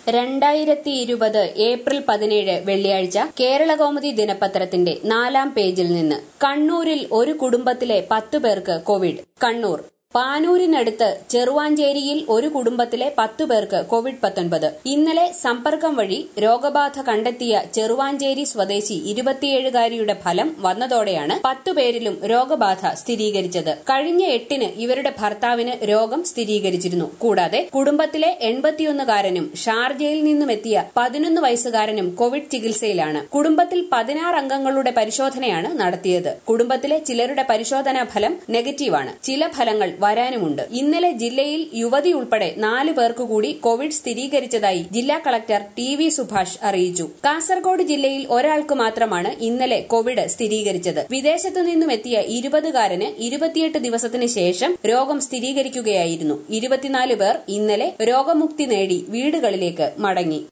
രണ്ടായിരത്തി ഇരുപത് ഏപ്രിൽ പതിനേഴ് വെള്ളിയാഴ്ച കേരളകൗമുദി ദിനപത്രത്തിന്റെ നാലാം പേജിൽ നിന്ന് കണ്ണൂരിൽ ഒരു കുടുംബത്തിലെ പത്തു പേർക്ക് കോവിഡ് കണ്ണൂർ പാനൂരിനടുത്ത് ചെറുവാഞ്ചേരിയിൽ ഒരു കുടുംബത്തിലെ പത്തു പേർക്ക് കോവിഡ് പത്തൊൻപത് ഇന്നലെ സമ്പർക്കം വഴി രോഗബാധ കണ്ടെത്തിയ ചെറുവാഞ്ചേരി സ്വദേശി ഇരുപത്തിയേഴുകാരിയുടെ ഫലം വന്നതോടെയാണ് പത്തു പേരിലും രോഗബാധ സ്ഥിരീകരിച്ചത് കഴിഞ്ഞ എട്ടിന് ഇവരുടെ ഭർത്താവിന് രോഗം സ്ഥിരീകരിച്ചിരുന്നു കൂടാതെ കുടുംബത്തിലെ എൺപത്തിയൊന്നുകാരനും ഷാർജയിൽ നിന്നുമെത്തിയ പതിനൊന്ന് വയസ്സുകാരനും കോവിഡ് ചികിത്സയിലാണ് കുടുംബത്തിൽ പതിനാറ് അംഗങ്ങളുടെ പരിശോധനയാണ് നടത്തിയത് കുടുംബത്തിലെ ചിലരുടെ പരിശോധനാ ഫലം നെഗറ്റീവാണ് ചില ഫലങ്ങൾ വരാനുമുണ്ട് ഇന്നലെ ജില്ലയിൽ യുവതി ഉൾപ്പെടെ നാല് പേർക്ക് കൂടി കോവിഡ് സ്ഥിരീകരിച്ചതായി ജില്ലാ കളക്ടർ ടി വി സുഭാഷ് അറിയിച്ചു കാസർഗോഡ് ജില്ലയിൽ ഒരാൾക്ക് മാത്രമാണ് ഇന്നലെ കോവിഡ് സ്ഥിരീകരിച്ചത് വിദേശത്തു നിന്നും എത്തിയ ഇരുപതുകാരന് ഇരുപത്തിയെട്ട് ദിവസത്തിന് ശേഷം രോഗം സ്ഥിരീകരിക്കുകയായിരുന്നു ഇരുപത്തിനാല് പേർ ഇന്നലെ രോഗമുക്തി നേടി വീടുകളിലേക്ക് മടങ്ങി